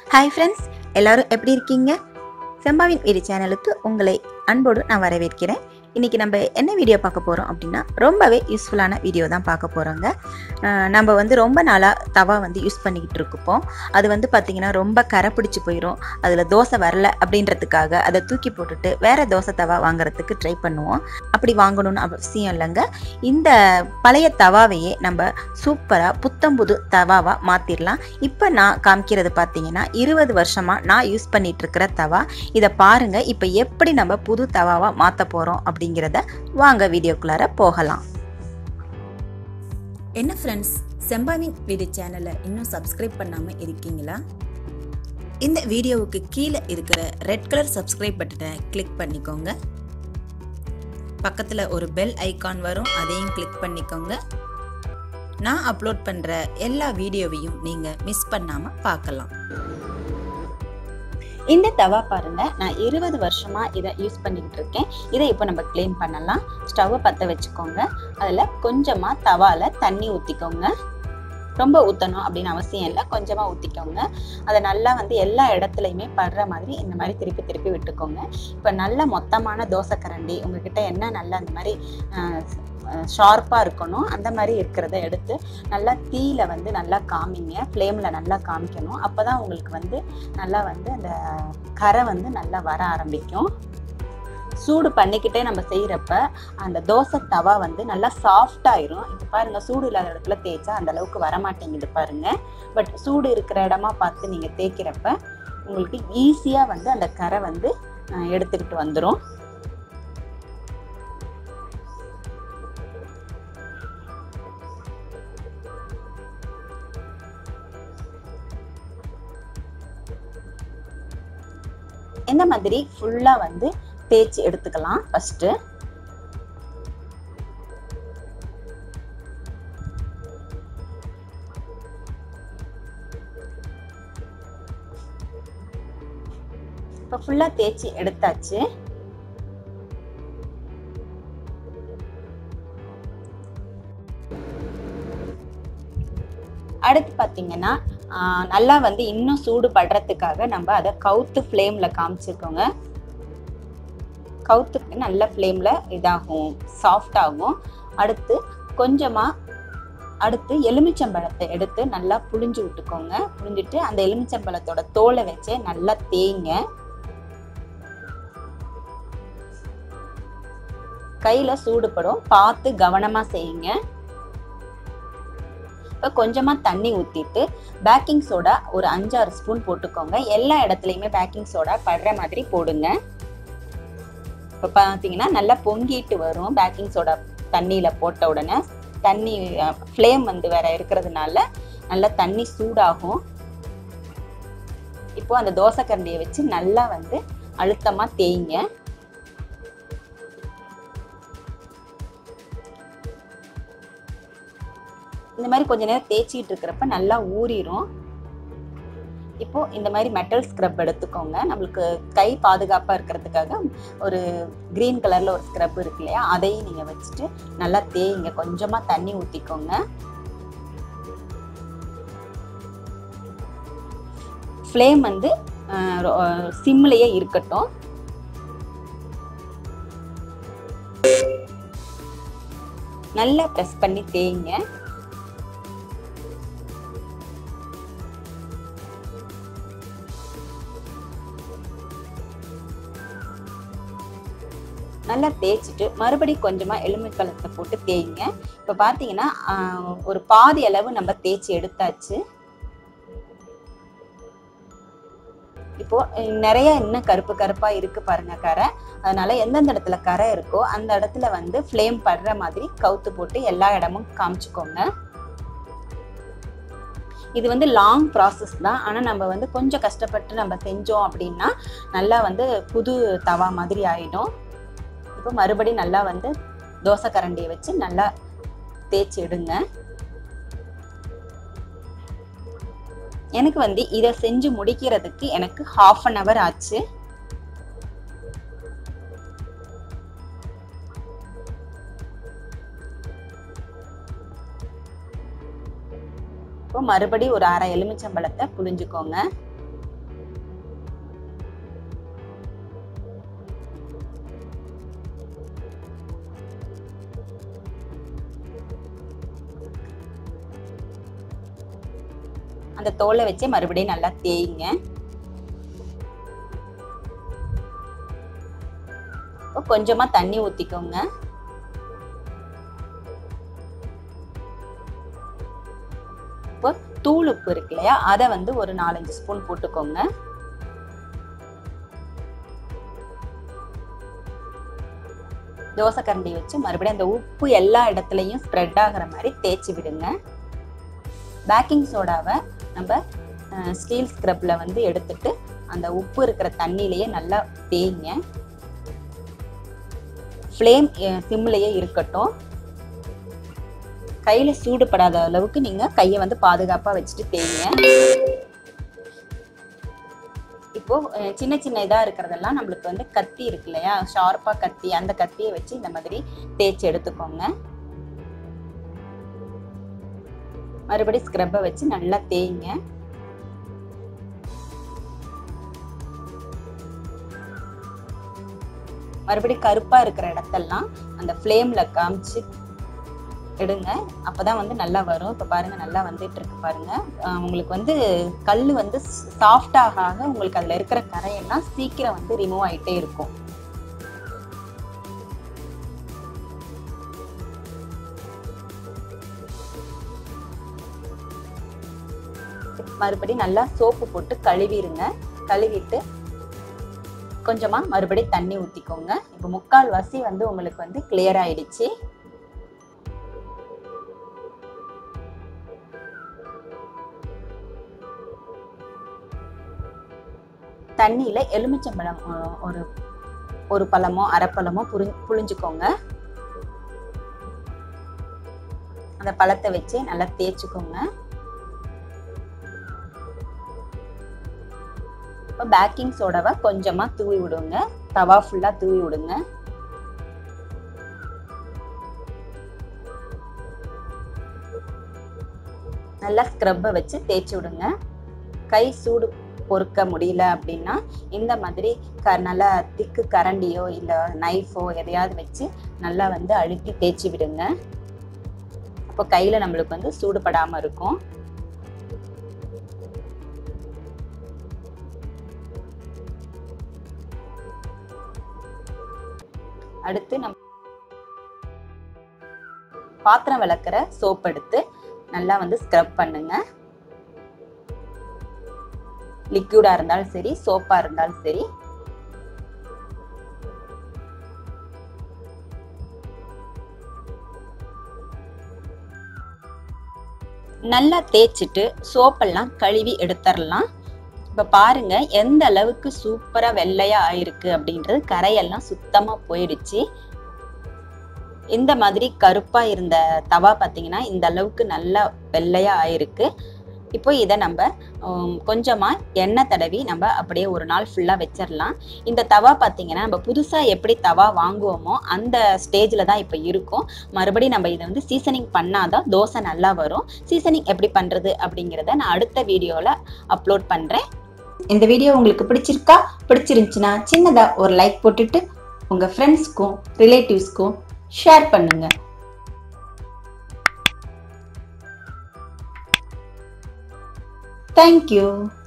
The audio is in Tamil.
ஹாய் ஃப்ரெண்ட்ஸ் எல்லாரும் எப்படி இருக்கீங்க செம்பாவின் வீடு சேனலுக்கு உங்களை அன்போடு நான் வரவேற்கிறேன் இன்றைக்கி நம்ம என்ன வீடியோ பார்க்க போகிறோம் அப்படின்னா ரொம்பவே யூஸ்ஃபுல்லான வீடியோ தான் பார்க்க போகிறோங்க நம்ம வந்து ரொம்ப நாளாக தவா வந்து யூஸ் பண்ணிக்கிட்டு இருக்கோம் அது வந்து பார்த்திங்கன்னா ரொம்ப கரை பிடிச்சி போயிடும் அதில் தோசை வரல அப்படின்றதுக்காக அதை தூக்கி போட்டுட்டு வேறு தோசை தவா வாங்குறதுக்கு ட்ரை பண்ணுவோம் அப்படி வாங்கணும்னு அவசியம் இல்லைங்க இந்த பழைய தவாவையே நம்ம சூப்பராக புத்தம்புது தவாவாக மாற்றிடலாம் இப்போ நான் காமிக்கிறது பார்த்தீங்கன்னா இருபது வருஷமாக நான் யூஸ் பண்ணிட்டு இருக்கிற தவா இதை பாருங்கள் இப்போ எப்படி நம்ம புது தவாவாக மாற்ற போகிறோம் அப்படிங்கிறத வாங்க வீடியோக்குள்ளார போகலாம் என்ன ஃப்ரெண்ட்ஸ் செம்பாவின் வீடு சேனலை இன்னும் சப்ஸ்கிரைப் பண்ணாமல் இருக்கீங்களா இந்த வீடியோவுக்கு கீழே இருக்கிற ரெட் கலர் சப்ஸ்கிரைப் பட்டனை கிளிக் பண்ணிக்கோங்க பக்கத்தில் ஒரு பெல் ஐகான் வரும் அதையும் கிளிக் பண்ணிக்கோங்க நான் அப்லோட் பண்ணுற எல்லா வீடியோவையும் நீங்கள் மிஸ் பண்ணாமல் பார்க்கலாம் இந்த தவா பாருங்க நான் இருபது வருஷமா இதை யூஸ் பண்ணிக்கிட்டு இருக்கேன் இதை இப்போ நம்ம க்ளீன் பண்ணலாம் ஸ்டவ்வை பற்ற வச்சுக்கோங்க அதில் கொஞ்சமாக தவால தண்ணி ஊற்றிக்கோங்க ரொம்ப ஊற்றணும் அப்படின்னு அவசியம் இல்லை கொஞ்சமாக ஊற்றிக்கோங்க அதை நல்லா வந்து எல்லா இடத்துலையுமே படுற மாதிரி இந்த மாதிரி திருப்பி திருப்பி விட்டுக்கோங்க இப்போ நல்ல மொத்தமான தோசை கரண்டி உங்ககிட்ட என்ன நல்ல அந்த மாதிரி ஷார்ப்பாக இருக்கணும் அந்த மாதிரி இருக்கிறத எடுத்து நல்லா தீயில வந்து நல்லா காமிங்க ஃப்ளேமில் நல்லா காமிக்கணும் அப்போ தான் உங்களுக்கு வந்து நல்லா வந்து அந்த கரை வந்து நல்லா வர ஆரம்பிக்கும் சூடு பண்ணிக்கிட்டே நம்ம செய்கிறப்ப அந்த தோசை தவா வந்து நல்லா சாஃப்டாயிரும் இப்போ பாருங்கள் சூடு இல்லாத இடத்துல தேய்ச்சா அந்த அளவுக்கு வரமாட்டேங்குது பாருங்கள் பட் சூடு இருக்கிற இடமா பார்த்து நீங்கள் தேய்க்கிறப்ப உங்களுக்கு ஈஸியாக வந்து அந்த கரை வந்து எடுத்துக்கிட்டு வந்துடும் இந்த மாதிரி ஃபுல்லாக வந்து தேய்ச்சி எடுத்துக்கலாம் ஃபஸ்ட்டு இப்போ ஃபுல்லாக தேய்ச்சி எடுத்தாச்சு அடுத்து பார்த்தீங்கன்னா நல்லா வந்து இன்னும் சூடு படுறதுக்காக நம்ம அதை கவுத்து ஃப்ளேமில் காமிச்சிருக்கோங்க கவுத்து நல்ல ஃப்ளேமில் இதாகும் சாஃப்ட் ஆகும் அடுத்து கொஞ்சமாக அடுத்து எலுமிச்சம்பழத்தை எடுத்து நல்லா புழிஞ்சு விட்டுக்கோங்க புழிஞ்சிட்டு அந்த எலுமிச்சம்பழத்தோட தோலை வச்சு நல்லா தேய்ங்க கையில் சூடுபடும் பார்த்து கவனமாக செய்யுங்க இப்போ கொஞ்சமாக தண்ணி ஊற்றிட்டு பேக்கிங் சோடா ஒரு அஞ்சாறு ஸ்பூன் போட்டுக்கோங்க எல்லா இடத்துலையுமே பேக்கிங் சோடா படுற மாதிரி போடுங்க இப்போ பார்த்தீங்கன்னா நல்லா பொங்கிட்டு வரும் பேக்கிங் சோடா தண்ணியில் போட்ட உடனே தண்ணி ஃப்ளேம் வந்து வேற இருக்கிறதுனால நல்லா தண்ணி சூடாகும் இப்போ அந்த தோசை கரண்டியை வச்சு நல்லா வந்து அழுத்தமாக தேய்ங்க இந்த மாதிரி கொஞ்ச நேரம் தேய்ச்சிட்டு இருக்கிறப்ப நல்லா ஊறிடும் இப்போ இந்த மாதிரி மெட்டல் ஸ்க்ரப் எடுத்துக்கோங்க நம்மளுக்கு கை பாதுகாப்பாக இருக்கிறதுக்காக ஒரு க்ரீன் கலரில் ஒரு ஸ்க்ரப் இருக்கு இல்லையா அதையும் நீங்கள் வச்சுட்டு நல்லா தேய்ங்க கொஞ்சமாக தண்ணி ஊற்றிக்கோங்க ஃப்ளேம் வந்து சிம்லேயே இருக்கட்டும் நல்லா ப்ரெஸ் பண்ணி தேய்ங்க நல்லா தேய்ச்சிட்டு மறுபடியும் கொஞ்சமாக எலுமிக்கலத்தை போட்டு தேய்ங்க இப்போ பார்த்தீங்கன்னா ஒரு பாதி அளவு நம்ம தேய்ச்சி எடுத்தாச்சு இப்போ நிறைய இன்னும் கருப்பு கருப்பாக இருக்கு பாருங்க கரை அதனால எந்தெந்த இடத்துல கரை இருக்கோ அந்த இடத்துல வந்து ஃப்ளேம் படுற மாதிரி கவுத்து போட்டு எல்லா இடமும் காமிச்சுக்கோங்க இது வந்து லாங் ப்ராசஸ் தான் ஆனால் நம்ம வந்து கொஞ்சம் கஷ்டப்பட்டு நம்ம செஞ்சோம் அப்படின்னா நல்லா வந்து புது தவா மாதிரி ஆயிடும் இப்போ மறுபடியும் நல்லா வந்து தோசை கரண்டியை வச்சு நல்லா தேய்ச்சி எடுங்க எனக்கு வந்து இதை செஞ்சு முடிக்கிறதுக்கு எனக்கு ஹாஃப் அன் ஹவர் ஆச்சு இப்போ மறுபடி ஒரு அரை எலுமிச்சம்பழத்தை புழிஞ்சுக்கோங்க அந்த தோலை வச்சு மறுபடியும் நல்லா தேய்ங்க கொஞ்சமா தண்ணி ஊத்திக்கோங்க இப்போ தூள் உப்பு இருக்கு இல்லையா அதை வந்து ஒரு நாலஞ்சு ஸ்பூன் போட்டுக்கோங்க தோசை கரண்டி வச்சு மறுபடியும் அந்த உப்பு எல்லா இடத்துலையும் ஸ்ப்ரெட் ஆகிற மாதிரி தேய்ச்சி விடுங்க பேக்கிங் சோடாவை நம்ம ஸ்டீல் ஸ்க்ரப்ல வந்து எடுத்துட்டு அந்த உப்பு இருக்கிற தண்ணியிலேயே நல்லா தேய்ங்க ஃப்ளேம் சிம்லேயே இருக்கட்டும் கையில சூடுபடாத அளவுக்கு நீங்க கையை வந்து பாதுகாப்பா வச்சுட்டு தேய்ங்க இப்போ சின்ன சின்ன இதா இருக்கிறதெல்லாம் நம்மளுக்கு வந்து கத்தி இருக்கு இல்லையா ஷார்ப்பா கத்தி அந்த கத்தியை வச்சு இந்த மாதிரி தேய்ச்சி எடுத்துக்கோங்க மறுபடி ஸ்க்ரப்பை வச்சு நல்லா தேய்ங்க மறுபடி கருப்பா இருக்கிற இடத்தெல்லாம் அந்த ஃப்ளேம்ல காமிச்சு எடுங்க அப்பதான் வந்து நல்லா வரும் இப்ப பாருங்க நல்லா வந்துட்டு இருக்கு பாருங்க உங்களுக்கு வந்து கல் வந்து சாஃப்ட் ஆக ஆக உங்களுக்கு அதுல இருக்கிற கரையெல்லாம் சீக்கிரம் வந்து ரிமூவ் ஆயிட்டே இருக்கும் மறுபடி நல்லா சோப்பு போட்டு கழுவிடுங்க கழுவிட்டு கொஞ்சமா மறுபடி தண்ணி ஊத்திக்கோங்க இப்போ முக்கால் வாசி வந்து உங்களுக்கு வந்து கிளியர் ஆயிடுச்சு தண்ணியில எலுமிச்சம்பழம் ஒரு ஒரு பழமோ அரை பழமோ புரி புழிஞ்சுக்கோங்க அந்த பழத்தை வச்சு நல்லா தேய்ச்சிக்கோங்க இப்போ பேக்கிங் சோடாவை கொஞ்சமா தூவி விடுங்க தவா ஃபுல்லா தூவி விடுங்க நல்லா ஸ்க்ரப்பை வச்சு தேய்ச்சி விடுங்க கை சூடு பொறுக்க முடியல அப்படின்னா இந்த மாதிரி க நல்லா திக்கு கரண்டியோ இல்லை நைஃபோ எதையாவது வச்சு நல்லா வந்து அழுத்தி தேய்ச்சி விடுங்க அப்போ கையில் நம்மளுக்கு வந்து சூடுபடாமல் இருக்கும் அடுத்து நம்ம பாத்திரம் விளக்குற சோப் எடுத்து நல்லா வந்து ஸ்க்ரப் பண்ணுங்க லிக்யூடா இருந்தாலும் சரி சோப்பா இருந்தாலும் சரி நல்லா தேய்ச்சிட்டு சோப்பெல்லாம் கழுவி எடுத்துடலாம் இப்போ பாருங்க எந்த அளவுக்கு சூப்பரா வெள்ளையா ஆயிருக்கு அப்படின்றது கரையெல்லாம் சுத்தமா போயிடுச்சு இந்த மாதிரி கருப்பா இருந்த தவா பார்த்தீங்கன்னா இந்த அளவுக்கு நல்லா வெள்ளையா ஆயிருக்கு இப்போ இதை நம்ம கொஞ்சமா எண்ணெய் தடவி நம்ம அப்படியே ஒரு நாள் ஃபுல்லா வச்சிடலாம் இந்த தவா பார்த்தீங்கன்னா நம்ம புதுசா எப்படி தவா வாங்குவோமோ அந்த ஸ்டேஜ்ல தான் இப்போ இருக்கும் மறுபடியும் நம்ம இதை வந்து சீசனிங் பண்ணாதான் தோசை நல்லா வரும் சீசனிங் எப்படி பண்றது அப்படிங்கிறத நான் அடுத்த வீடியோல அப்லோட் பண்றேன் இந்த வீடியோ உங்களுக்கு பிடிச்சிருக்கா பிடிச்சிருந்துச்சுன்னா சின்னதா ஒரு லைக் போட்டுட்டு உங்க ஃப்ரெண்ட்ஸ்க்கும் ரிலேட்டிவ்ஸ்க்கும் ஷேர் பண்ணுங்க தேங்க்யூ